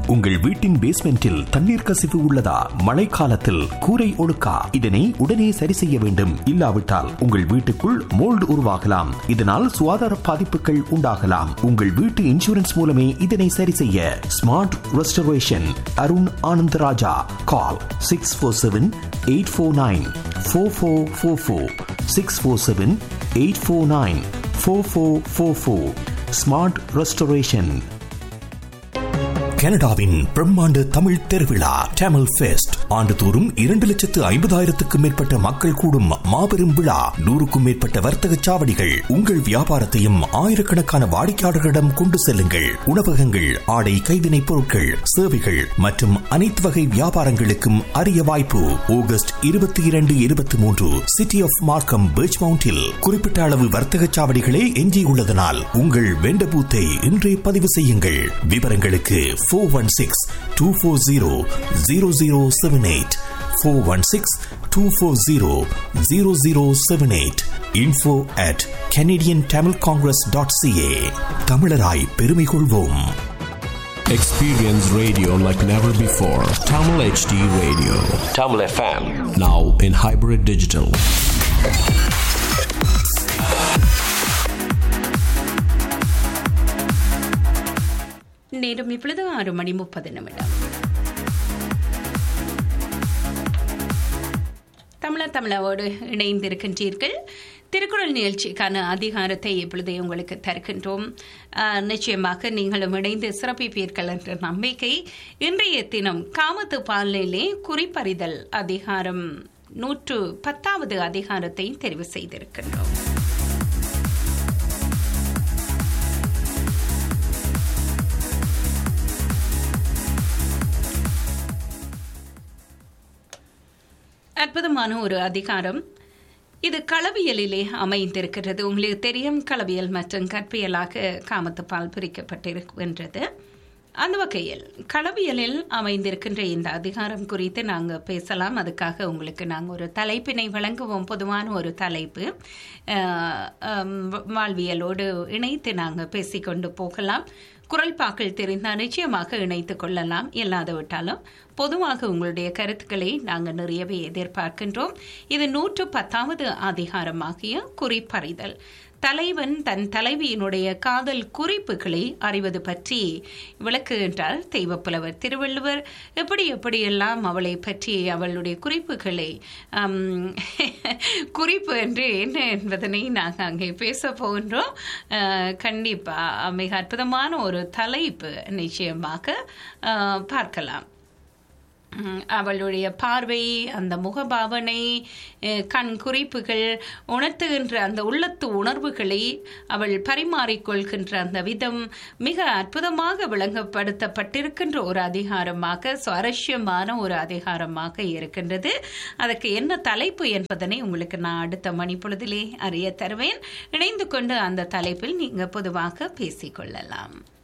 உங்கள் வீட்டின் பேஸ்மெண்டில் தண்ணீர் கசிவு உள்ளதா மழைக்காலத்தில் கூரை ஒழுக்கா இதனை உடனே சரி செய்ய வேண்டும் இல்லாவிட்டால் உங்கள் வீட்டுக்குள் மோல்டு உருவாகலாம் இதனால் சுகாதார பாதிப்புகள் உண்டாகலாம் உங்கள் வீட்டு இன்சூரன்ஸ் மூலமே இதனை சரி செய்ய smart restoration Arun Anandaraja call six four seven eight four nine four four four four six four seven eight four nine four four four four smart restoration கனடாவின் பிரம்மாண்ட தமிழ் திருவிழா டேமல் ஃபெஸ்ட் ஆண்டுதோறும் இரண்டு லட்சத்து ஐம்பதாயிரத்துக்கும் மேற்பட்ட மக்கள் கூடும் மாபெரும் விழா நூறுக்கும் மேற்பட்ட வர்த்தக சாவடிகள் உங்கள் வியாபாரத்தையும் ஆயிரக்கணக்கான வாடிக்கையாளர்களிடம் கொண்டு செல்லுங்கள் உணவகங்கள் ஆடை கைவினைப் பொருட்கள் சேவைகள் மற்றும் அனைத்து வகை வியாபாரங்களுக்கும் அரிய வாய்ப்பு ஆகஸ்ட் இருபத்தி இரண்டு இருபத்தி மூன்று சிட்டி ஆஃப் மார்க்கம் பீச் மவுண்டில் குறிப்பிட்ட அளவு வர்த்தக சாவடிகளே எஞ்சியுள்ளதனால் உங்கள் வெண்ட பூத்தை இன்றே பதிவு செய்யுங்கள் விவரங்களுக்கு four one six two four zero zero zero seven eight four one six two four zero zero zero seven eight info at Canadian Tamil Congress dot CA தமிழராய் பெருமை கொள்வோம் Experience radio like never before. Tamil HD Radio. Tamil FM. Now in hybrid digital. நேரம் இப்பொழுது ஆறு மணி முப்பது நிமிடம் தமிழர் தமிழாவோடு இணைந்திருக்கின்றீர்கள் திருக்குறள் நிகழ்ச்சிக்கான அதிகாரத்தை இப்பொழுது உங்களுக்கு தருகின்றோம் ஆஹ், நிச்சயமாக நீங்களும் இணைந்து சிறப்பிப்பீர்கள் என்ற நம்பிக்கை இன்றைய தினம் காமத்து பாலிலே குறிப்பறிதல் அதிகாரம் நூற்று பத்தாவது அதிகாரத்தை தெரிவு செய்திருக்கின்றோம் அற்புதமான ஒரு அதிகாரம் இது களவியலிலே அமைந்திருக்கிறது உங்களுக்கு தெரியும் களவியல் மற்றும் கற்பியலாக காமத்துப்பால் பிரிக்கப்பட்டிருக்கின்றது அந்த வகையில் களவியலில் அமைந்திருக்கின்ற இந்த அதிகாரம் குறித்து நாங்கள் பேசலாம் அதுக்காக உங்களுக்கு நாங்கள் ஒரு தலைப்பினை வழங்குவோம் பொதுவான ஒரு தலைப்பு அஹ், அம், வாழ்வியலோடு இணைத்து நாங்கள் பேசிக்கொண்டு போகலாம் குரல்பாக்கள் தெரிந்தால் நிச்சயமாக இணைத்துக் கொள்ளலாம் இல்லாது விட்டாலும் பொதுவாக உங்களுடைய கருத்துக்களை நாங்கள் நிறையவே எதிர்பார்க்கின்றோம் இது நூற்று பத்தாவது அதிகாரமாகிய குறிப்பறிதல் தலைவன் தன் தலைவியினுடைய காதல் குறிப்புகளை அறிவது பற்றி விளக்குகின்றார் தெய்வப்புலவர் திருவள்ளுவர் எப்படி எப்படியெல்லாம் அவளை பற்றி அவளுடைய குறிப்புகளை ஆம், குறிப்பு என்று என்ன என்பதனை நாங்கள் அங்கே பேச போகின்றோம் அஹ், கண்டிப்பா மிக அற்புதமான ஒரு தலைப்பு நிச்சயமாக அஹ், பார்க்கலாம் உம், அவளுடைய பார்வை அந்த முகபாவனை அஹ், கண் குறிப்புகள் உணர்த்துகின்ற அந்த உள்ளத்து உணர்வுகளை அவள் பரிமாறிக்கொள்கின்ற அந்த விதம் மிக அற்புதமாக விளங்கப்படுத்தப்பட்டிருக்கின்ற ஒரு அதிகாரமாக சுவாரஸ்யமான ஒரு அதிகாரமாக இருக்கின்றது அதற்கு என்ன தலைப்பு என்பதனை உங்களுக்கு நான் அடுத்த மணிப்பொழுதிலே அறிய தருவேன் இணைந்து கொண்டு அந்த தலைப்பில் நீங்க பொதுவாக பேசிக்கொள்ளலாம்